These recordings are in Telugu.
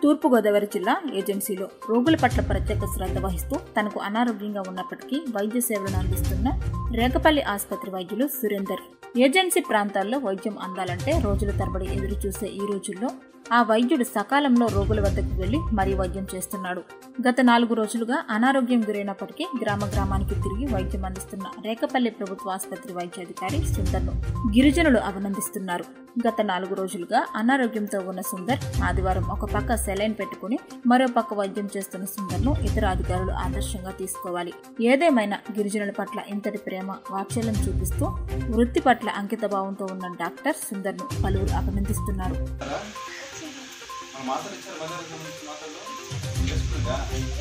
తూర్పుగోదావరి జిల్లా ఏజెన్సీలో రోగుల పట్ల ప్రత్యేక శ్రద్ధ వహిస్తూ తనకు అనారోగ్యంగా ఉన్నప్పటికీ వైద్య సేవలను అందిస్తున్న రేకపల్లి ఆసుపత్రి వైద్యులు సురేందర్ ఏజెన్సీ ప్రాంతాల్లో వైద్యం అందాలంటే రోజుల తరబడి ఎదురు చూసే ఈ రోజుల్లో ఆ వైద్యుడు సకాలంలో రోగుల వద్దకు వెళ్లి మరీ వైద్యం చేస్తున్నాడు గత నాలుగు రోజులుగా అనారోగ్యం గురైనప్పటికీ గ్రామ గ్రామానికి తిరిగి వైద్యం అందిస్తున్న రేకపల్లి ప్రభుత్వ ఆసుపత్రి వైద్యాధికారి సుందర్ను గిరిజనులు అభినందిస్తున్నారు గత నాలుగు రోజులుగా అనారోగ్యంతో ఉన్న సుందర్ ఆదివారం ఒక పక్క సెలైన్ పెట్టుకుని మరో పక్క వైద్యం చేస్తున్న సుందర్ను ఇతర అధికారులు ఆదర్శంగా తీసుకోవాలి ఏదేమైనా గిరిజనుల పట్ల ఇంతటి ప్రేమ వాత్సల్యం చూపిస్తూ వృత్తి పట్ల అంకిత భావంతో ఉన్న డాక్టర్ సుందర్ను పలువురు అభినందిస్తున్నారు మన మాత్రలు ఇచ్చారు బజార్ సంబంధించిన మాత్రలు వేసుకుందా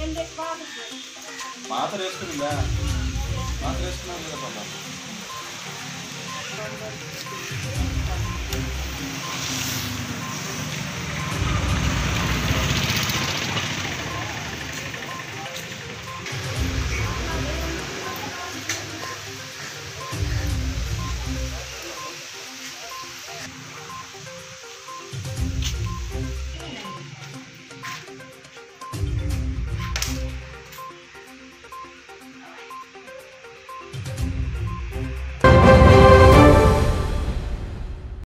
మాత్ర వేసుకుందా మాత్ర వేసుకున్నాం కదా పాప